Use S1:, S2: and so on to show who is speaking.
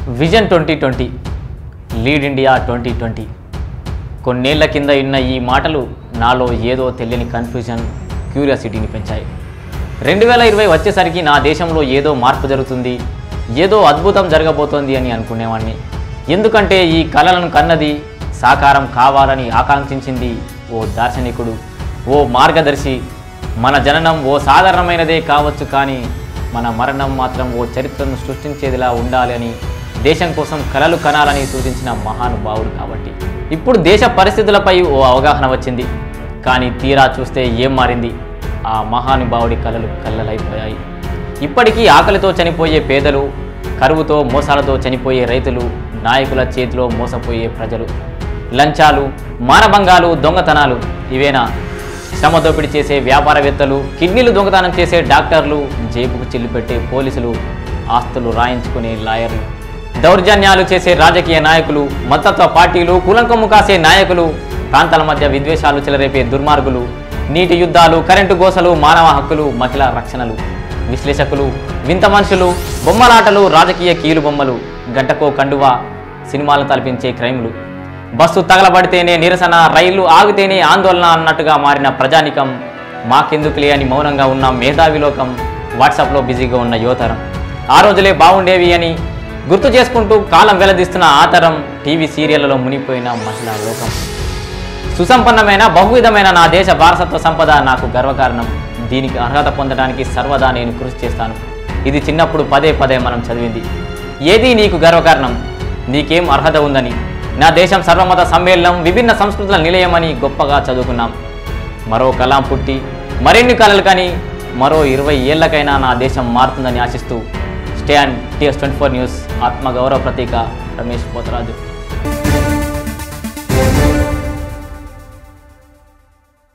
S1: vision twenty twenty lead India twenty twenty కొన్నేళ్ల కింద ఉన్న ఈ మాటలు నాలో ఏదో తెలియని కన్ఫ్యూజన్ క్యూరియాసిటీని పెంచాయి రెండు వేల ఇరవై వచ్చేసరికి నా దేశంలో ఏదో మార్పు జరుగుతుంది ఏదో అద్భుతం జరగబోతోంది అని అనుకునేవాడిని ఎందుకంటే ఈ కళలను కన్నది సాకారం కావాలని ఆకాంక్షించింది ఓ దార్శనికుడు ఓ మార్గదర్శి మన జననం ఓ సాధారణమైనదే కావచ్చు కానీ మన మరణం మాత్రం ఓ చరిత్రను సృష్టించేదిలా ఉండాలి అని దేశం కోసం కలలు కనాలని సూచించిన మహానుభావుడు కాబట్టి ఇప్పుడు దేశ పరిస్థితులపై ఓ అవగాహన వచ్చింది కానీ తీరా చూస్తే ఏం మారింది ఆ మహానుభావుడి కలలు కళ్ళలైపోయాయి ఇప్పటికీ ఆకలితో చనిపోయే పేదలు కరువుతో మోసాలతో చనిపోయే రైతులు నాయకుల చేతిలో మోసపోయే ప్రజలు లంచాలు మానభంగాలు దొంగతనాలు ఇవేనా శ్రమ దోపిడీ చేసే వ్యాపారవేత్తలు కిడ్నీలు దొంగతనం చేసే డాక్టర్లు జేబుకు చిల్లు పెట్టే పోలీసులు ఆస్తులు రాయించుకునే లాయర్లు దౌర్జన్యాలు చేసే రాజకీయ నాయకులు మతత్వ పార్టీలు కులంకొమ్ము కాసే నాయకులు ప్రాంతాల మధ్య విద్వేషాలు చెలరేపే దుర్మార్గులు నీటి యుద్ధాలు కరెంటు గోసలు మానవ హక్కులు మహిళా రక్షణలు విశ్లేషకులు వింత మనుషులు బొమ్మలాటలు రాజకీయ కీలు బొమ్మలు గంటకో కండువా సినిమాలు తలపించే క్రైమ్లు బస్సు తగలబడితేనే నిరసన రైళ్లు ఆగితేనే ఆందోళన అన్నట్టుగా మారిన ప్రజానికం మాకెందుకులే అని మౌనంగా ఉన్న మేధావి లోకం వాట్సాప్లో బిజీగా ఉన్న యువతరం ఆ రోజులే బాగుండేవి అని గుర్తు చేసుకుంటూ కాలం వెల్లదీస్తున్న ఆ తరం టీవీ సీరియళ్లలో మునిగిపోయిన మహిళా లోకం సుసంపన్నమైన బహువిధమైన నా దేశ వారసత్వ సంపద నాకు గర్వకారణం దీనికి అర్హత పొందడానికి సర్వదా నేను కృషి చేస్తాను ఇది చిన్నప్పుడు పదే పదే మనం చదివింది ఏది నీకు గర్వకారణం నీకేం అర్హత ఉందని నా దేశం సర్వమత సమ్మేళనం విభిన్న సంస్కృతుల నిలయమని గొప్పగా చదువుకున్నాం మరో కలాం పుట్టి మరిన్ని కళలు కానీ మరో ఇరవై ఏళ్లకైనా నా దేశం మారుతుందని ఆశిస్తూ stay and TS twenty four news ఆత్మగౌరవ ప్రతీక రమేష్ పోతరాజు